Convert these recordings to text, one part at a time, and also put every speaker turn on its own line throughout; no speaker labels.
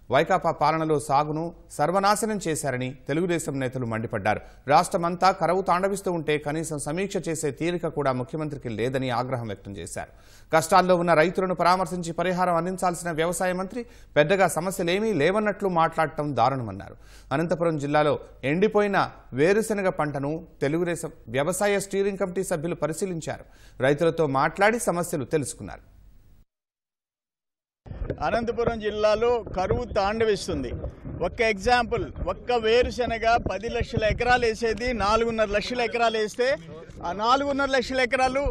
వైకాపా పాలనలో సాగును సర్వనాశనం చేశారని తెలుగుదేశం నేతలు మండిపడ్డారు రాష్ట్రమంతా కరవు తాండవిస్తూ ఉంటే కనీసం సమీక్ష చేసే తీరిక కూడా ముఖ్యమంత్రికి లేదని ఆగ్రహం వ్యక్తం చేశారు కష్టాల్లో ఉన్న రైతులను పరామర్శించి పరిహారం అందించాల్సిన వ్యవసాయ మంత్రి పెద్దగా సమస్యలేమీ లేవన్నట్లు మాట్లాడటం దారుణమన్నారు అనంతపురం జిల్లాలో ఎండిపోయిన వేరుశెనగ పంటను తెలుగుదేశం వ్యవసాయ స్టీరింగ్ కమిటీ సభ్యులు పరిశీలించారు రైతులతో మాట్లాడి సమస్యలు తెలుసుకున్నారు
అనంతపురం జిల్లాలో కరువు తాండవిస్తుంది ఒక్క ఎగ్జాంపుల్ ఒక్క వేరుశెనగ పది లక్షల ఎకరాలు వేసేది నాలుగున్నర లక్షల ఎకరాలు వేస్తే ఆ నాలుగున్నర లక్షల ఎకరాలు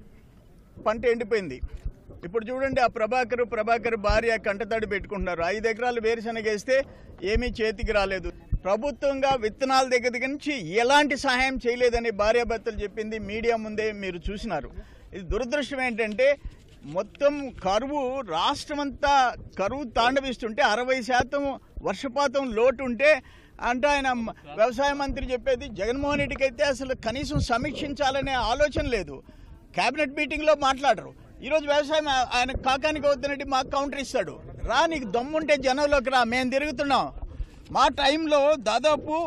పంట ఎండిపోయింది ఇప్పుడు చూడండి ఆ ప్రభాకర్ ప్రభాకర్ భార్య కంటతడి పెట్టుకుంటున్నారు ఐదు ఎకరాలు వేరుశెనగ వేస్తే ఏమీ చేతికి రాలేదు ప్రభుత్వంగా విత్తనాల దగ్గర నుంచి ఎలాంటి సహాయం చేయలేదని భార్యాభర్తలు చెప్పింది మీడియా ముందే మీరు చూసినారు ఇది దురదృష్టం ఏంటంటే మొత్తం కరువు రాష్ట్రమంతా కరువు తాండవిస్తుంటే అరవై శాతం వర్షపాతం లోటు ఉంటే అంటే ఆయన మ- వ్యవసాయ మంత్రి చెప్పేది జగన్మోహన్ రెడ్డికి అయితే అసలు కనీసం సమీక్షించాలనే ఆలోచన లేదు కేబినెట్ మీటింగ్లో మాట్లాడరు ఈరోజు వ్యవసాయం ఆ- ఆయన కాకానికి అవుతున్నట్టు మాకు కౌంటర్ ఇస్తాడు రా నీకు దమ్ముంటే జనంలోకి రా మేము తిరుగుతున్నాం మా టైంలో దాదాపు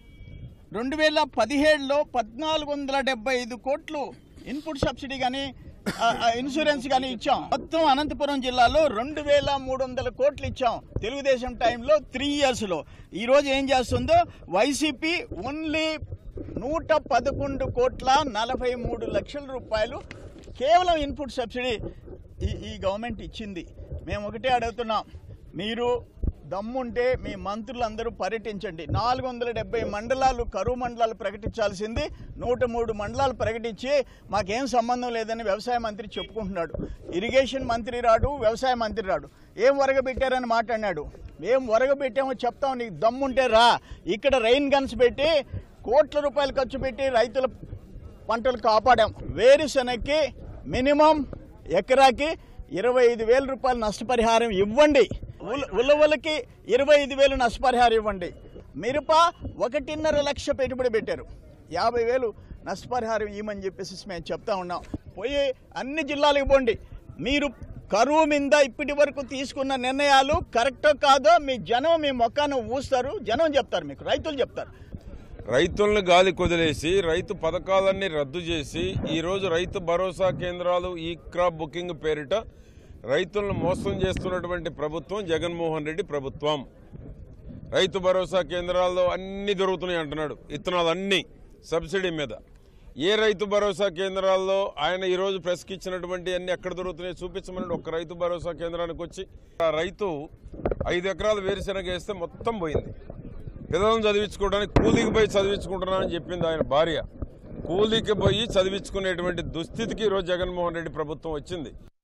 రెండు వేల పదిహేడులో పద్నాలుగు వందల డెబ్బై ఐదు కోట్లు ఇన్పుట్ సబ్సిడీ కానీ ఇన్సూరెన్స్ కానీ ఇచ్చాం మొత్తం అనంతపురం జిల్లాలో రెండు వేల మూడు వందల కోట్లు ఇచ్చాం తెలుగుదేశం టైంలో త్రీ ఇయర్స్లో ఈరోజు ఏం చేస్తుందో వైసీపీ ఓన్లీ నూట పదకొండు కోట్ల నలభై మూడు లక్షల రూపాయలు కేవలం ఇన్పుట్ సబ్సిడీ ఈ ఈ గవర్నమెంట్ ఇచ్చింది మేము ఒకటే అడుగుతున్నాం మీరు దమ్ముంటే మీ మంత్రులందరూ పర్యటించండి నాలుగు వందల డెబ్బై మండలాలు కరువు మండలాలు ప్రకటించాల్సింది నూట మూడు మండలాలు ప్రకటించి మాకేం సంబంధం లేదని వ్యవసాయ మంత్రి చెప్పుకుంటున్నాడు ఇరిగేషన్ మంత్రి రాడు వ్యవసాయ మంత్రి రాడు ఏం వరగబెట్టారని మాట్లాడినాడు ఏం వరగబెట్టామో చెప్తాం నీకు దమ్ముంటే రా ఇక్కడ రెయిన్ గన్స్ పెట్టి కోట్ల రూపాయలు ఖర్చు పెట్టి రైతుల పంటలు కాపాడాం వేరుశెనగకి మినిమం ఎకరాకి ఇరవై ఐదు వేల రూపాయలు నష్టపరిహారం ఇవ్వండి ఉల- ఉలవలకి ఇరవై ఐదు వేలు నష్టపరిహారం ఇవ్వండి మిరప ఒకటిన్నర లక్ష పెట్టుబడి పెట్టారు యాభై వేలు నష్టపరిహారం ఇవ్వమని చెప్పేసి మేము చెప్తా ఉన్నాం పోయి అన్ని జిల్లాలకు పోండి మీరు కరువు మీద ఇప్పటి వరకు తీసుకున్న నిర్ణయాలు కరెక్టో కాదో మీ జనం మీ మొక్కాను ఊస్తారు జనం చెప్తారు మీకు రైతులు చెప్తారు
రైతులను గాలి కొదిలేసి రైతు పథకాలన్నీ రద్దు చేసి ఈరోజు రైతు భరోసా కేంద్రాలు ఈ క్రాప్ బుకింగ్ పేరిట రైతులను మోసం చేస్తున్నటువంటి ప్రభుత్వం జగన్మోహన్ రెడ్డి ప్రభుత్వం రైతు భరోసా కేంద్రాల్లో అన్ని దొరుకుతున్నాయి అంటున్నాడు ఇత్తనాలు అన్ని సబ్సిడీ మీద ఏ రైతు భరోసా కేంద్రాల్లో ఆయన ఈరోజు ప్రెస్కి ఇచ్చినటువంటి అన్ని ఎక్కడ దొరుకుతున్నాయి చూపించమని ఒక రైతు భరోసా కేంద్రానికి వచ్చి ఆ రైతు ఐదు ఎకరాలు వేరుశెనగ వేస్తే మొత్తం పోయింది పిల్లలను చదివించుకోవడానికి కూలీకి పోయి చదివించుకుంటున్నానని చెప్పింది ఆయన భార్య కూలీకి పోయి చదివించుకునేటువంటి దుస్థితికి ఈరోజు జగన్మోహన్ రెడ్డి ప్రభుత్వం వచ్చింది